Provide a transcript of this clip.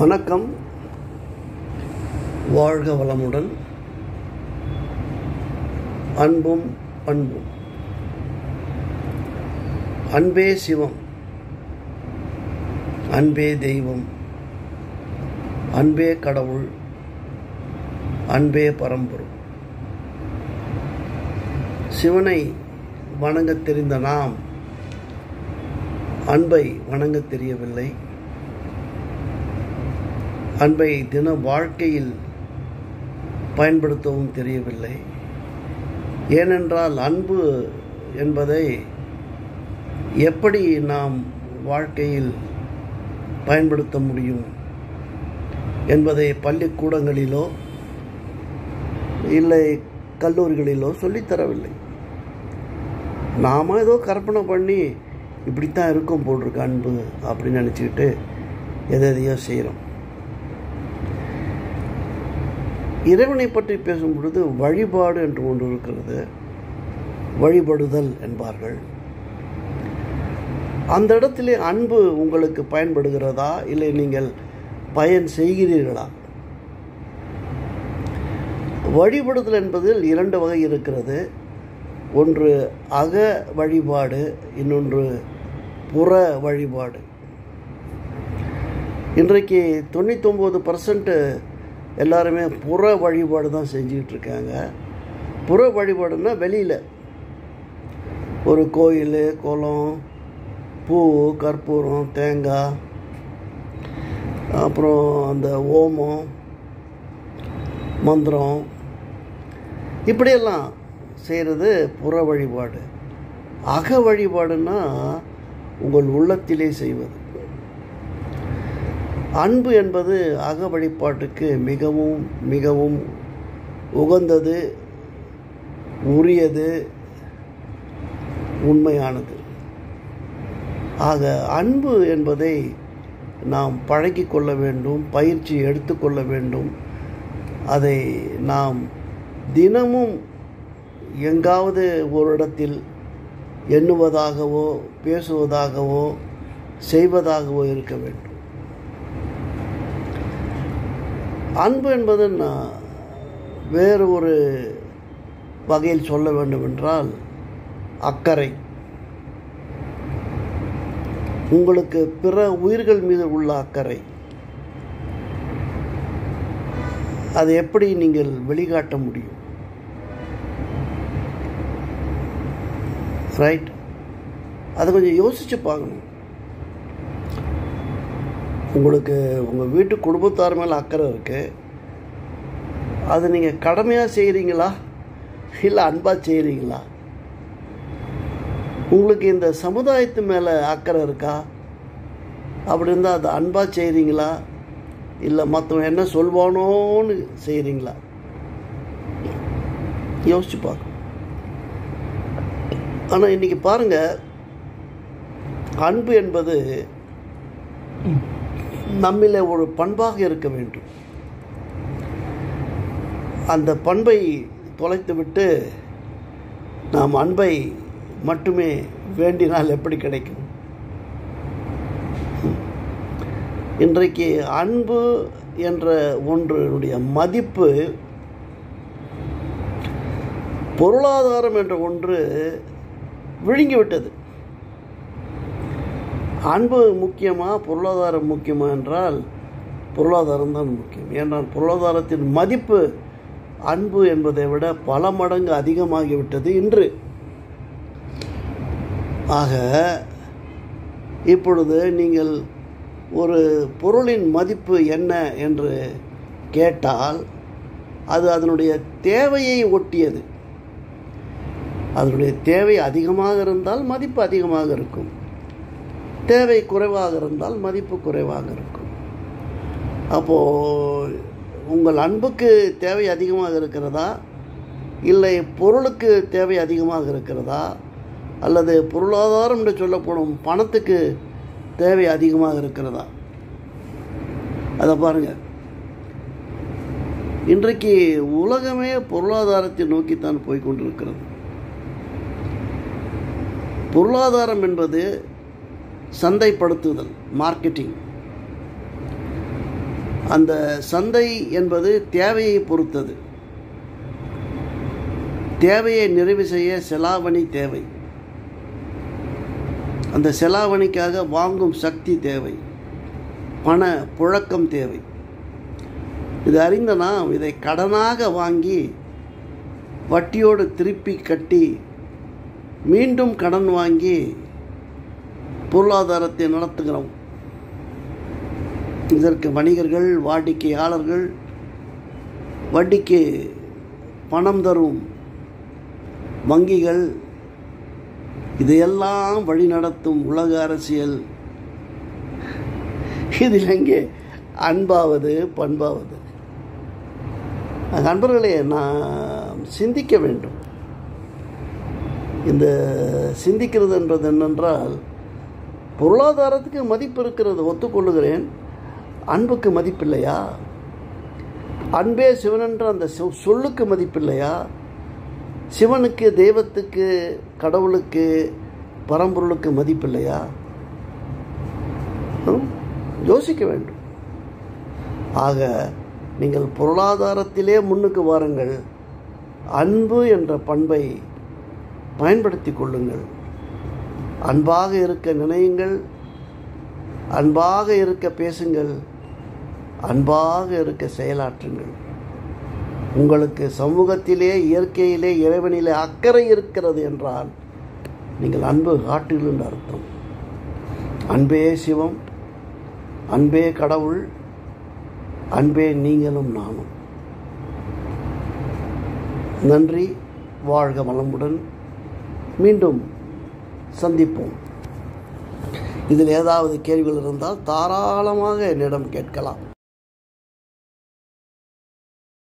வணக்கம் வாழ்க வளமுடன் அன்பும் பண்பும் அன்பே சிவம் அன்பே தெய்வம் அன்பே கடவுள் அன்பே பரம்பொருள் சிவனை வணங்கத் தெரிந்த நாம் அன்பை வணங்கத் தெரியவில்லை அன்பை தின வாழ்க்கையில் பயன்படுத்தவும் தெரியவில்லை ஏனென்றால் அன்பு என்பதை எப்படி நாம் வாழ்க்கையில் பயன்படுத்த முடியும் என்பதை பள்ளிக்கூடங்களிலோ இல்லை கல்லூரிகளிலோ சொல்லித்தரவில்லை நாம் ஏதோ கற்பனை பண்ணி இப்படித்தான் இருக்கும் போட்டிருக்கு அன்பு அப்படின்னு நினச்சிக்கிட்டு எதை எதையோ செய்கிறோம் இறைவனை பற்றி பேசும் பொழுது வழிபாடு என்று ஒன்று இருக்கிறது வழிபடுதல் என்பார்கள் அந்த இடத்திலே அன்பு உங்களுக்கு பயன்படுகிறதா இல்லை நீங்கள் பயன் செய்கிறீர்களா வழிபடுதல் என்பதில் இரண்டு வகை இருக்கிறது ஒன்று அக வழிபாடு இன்னொன்று புற வழிபாடு இன்றைக்கு தொண்ணூத்தொம்பது பர்சன்ட்டு எல்லாருமே புற வழிபாடு தான் செஞ்சுக்கிட்டு இருக்காங்க புற வழிபாடுன்னா வெளியில் ஒரு கோயில் குளம் பூ கற்பூரம் தேங்காய் அப்புறம் அந்த ஓமம் மந்திரம் இப்படியெல்லாம் செய்கிறது புற வழிபாடு அக வழிபாடுன்னா உங்கள் உள்ளத்திலே செய்வது அன்பு என்பது அக வழிபாட்டுக்கு மிகவும் மிகவும் உகந்தது உரியது உண்மையானது ஆக அன்பு என்பதை நாம் பழகி கொள்ள வேண்டும் பயிற்சி எடுத்துக்கொள்ள வேண்டும் அதை நாம் தினமும் எங்காவது ஒரு இடத்தில் எண்ணுவதாகவோ பேசுவதாகவோ செய்வதாகவோ இருக்க வேண்டும் அன்பு என்பது நான் வேறு ஒரு வகையில் சொல்ல வேண்டும் என்றால் அக்கறை உங்களுக்கு பிற உயிர்கள் மீது உள்ள அக்கறை அதை எப்படி நீங்கள் வெளிக்காட்ட முடியும் ரைட் அதை கொஞ்சம் யோசித்து பார்க்கணும் உங்களுக்கு உங்கள் வீட்டு குடும்பத்தார் மேலே அக்கறை இருக்குது அது நீங்கள் கடமையாக செய்கிறீங்களா இல்லை அன்பாக செய்கிறீங்களா உங்களுக்கு இந்த சமுதாயத்து மேலே அக்கறை இருக்கா அப்படி இருந்தால் அது அன்பாக செய்கிறீங்களா இல்லை மற்றவன் என்ன சொல்வானோன்னு செய்கிறீங்களா யோசிச்சு பார்க்கணும் ஆனால் இன்றைக்கி பாருங்கள் அன்பு என்பது நம்மிலே ஒரு பண்பாக இருக்க வேண்டும் அந்த பண்பை தொலைத்துவிட்டு நாம் அன்பை மட்டுமே வேண்டினால் எப்படி கிடைக்கும் இன்றைக்கு அன்பு என்ற ஒன்றினுடைய மதிப்பு பொருளாதாரம் என்ற ஒன்று விழுங்கிவிட்டது அன்பு முக்கியமா பொருளாதாரம் முக்கியமா என்றால் பொருளாதாரம் தான் முக்கியம் ஏன்றால் பொருளாதாரத்தின் மதிப்பு அன்பு என்பதை விட பல மடங்கு அதிகமாகிவிட்டது இன்று ஆக இப்பொழுது நீங்கள் ஒரு பொருளின் மதிப்பு என்ன என்று கேட்டால் அது அதனுடைய தேவையை ஒட்டியது அதனுடைய தேவை அதிகமாக இருந்தால் மதிப்பு அதிகமாக இருக்கும் தேவை குறைவாக இருந்தால் மதிப்பு குறைவாக இருக்கும் அப்போது உங்கள் அன்புக்கு தேவை அதிகமாக இருக்கிறதா இல்லை பொருளுக்கு தேவை அதிகமாக இருக்கிறதா அல்லது பொருளாதாரம் என்று சொல்லப்படும் பணத்துக்கு தேவை அதிகமாக இருக்கிறதா அதை பாருங்கள் இன்றைக்கு உலகமே பொருளாதாரத்தை நோக்கித்தான் போய்கொண்டிருக்கிறது பொருளாதாரம் என்பது சந்தைப்படுத்துதல் மார்க்கெட்டிங் அந்த சந்தை என்பது தேவையை பொறுத்தது தேவையை நிறைவு செய்ய செலாவணி தேவை அந்த செலாவணிக்காக வாங்கும் சக்தி தேவை பண புழக்கம் தேவை இது அறிந்த நாம் இதை கடனாக வாங்கி வட்டியோடு திருப்பி கட்டி மீண்டும் கடன் வாங்கி பொருளாதாரத்தை நடத்துகிறோம் இதற்கு வணிகர்கள் வாடிக்கையாளர்கள் வட்டிக்கு பணம் தரும் வங்கிகள் இதையெல்லாம் வழிநடத்தும் உலக அரசியல் இதில் எங்கே அன்பாவது பண்பாவது நண்பர்களே நான் சிந்திக்க வேண்டும் இந்த சிந்திக்கிறது என்பது என்னென்றால் பொருளாதாரத்துக்கு மதிப்பு இருக்கிறது ஒத்துக்கொள்ளுகிறேன் அன்புக்கு மதிப்பில்லையா அன்பே சிவனென்ற அந்த சொ- சொல்லுக்கு மதிப்பில்லையா சிவனுக்கு தெய்வத்துக்கு கடவுளுக்கு பரம்பொருளுக்கு மதிப்பில்லையா ம்? யோசிக்க வேண்டும் ஆக நீங்கள் பொருளாதாரத்திலே முன்னுக்கு வாருங்கள் அன்பு என்ற பண்பை பயன்படுத்தி கொள்ளுங்கள் அன்பாக இருக்க நினையுங்கள் அன்பாக இருக்க பேசுங்கள் அன்பாக இருக்க செயலாற்றுங்கள் உங்களுக்கு சமூகத்திலே இயற்கையிலே இறைவனிலே அக்கறை இருக்கிறது என்றால் நீங்கள் அன்பு காட்டுங்கள் என்று அர்த்தம் அன்பே சிவம் அன்பே கடவுள் அன்பே நீங்களும் நானும் நன்றி வாழ்க வளமுடன் மீண்டும் சந்திப்போம் இதில் ஏதாவது கேள்விகள் இருந்தால் தாராளமாக என்னிடம் கேட்கலாம்